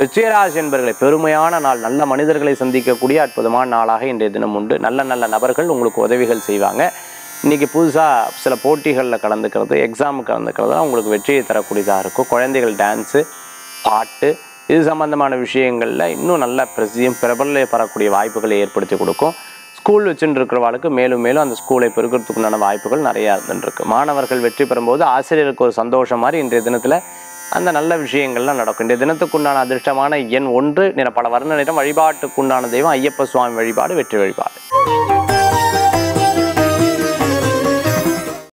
விஜயராசி என்பர்களை பெருமையான நாள் நல்ல மனிதர்களை சந்திக்கக்கூடிய அற்புதமான நாளாக இன்றைய தினம் உண்டு நல்ல நல்ல நபர்கள் உங்களுக்கு உதவிகள் செய்வாங்க இன்றைக்கி புதுசாக சில போட்டிகளில் கலந்துக்கிறது எக்ஸாமு கலந்துக்கிறது உங்களுக்கு வெற்றியை தரக்கூடியதாக இருக்கும் குழந்தைகள் டான்ஸு பாட்டு இது சம்பந்தமான விஷயங்களில் இன்னும் நல்ல பிரசியம் பிரபலம் பெறக்கூடிய வாய்ப்புகளை ஏற்படுத்தி கொடுக்கும் ஸ்கூல் வச்சுட்டு இருக்கிறவாளுக்கு மேலும் மேலும் அந்த ஸ்கூலை பெருக்கிறதுக்குண்டான வாய்ப்புகள் நிறையா இருந்துருக்கு மாணவர்கள் வெற்றி பெறும்போது ஆசிரியருக்கு ஒரு சந்தோஷம் மாதிரி இன்றைய தினத்தில் அந்த நல்ல விஷயங்கள்லாம் நடக்கும் இன்றைய தினத்துக்குண்டான அதிர்ஷ்டமான எண் ஒன்று நிற பல வர்ண நிறம் வழிபாட்டுக்குண்டான தெய்வம் ஐயப்ப சுவாமி வழிபாடு வெற்றி வழிபாடு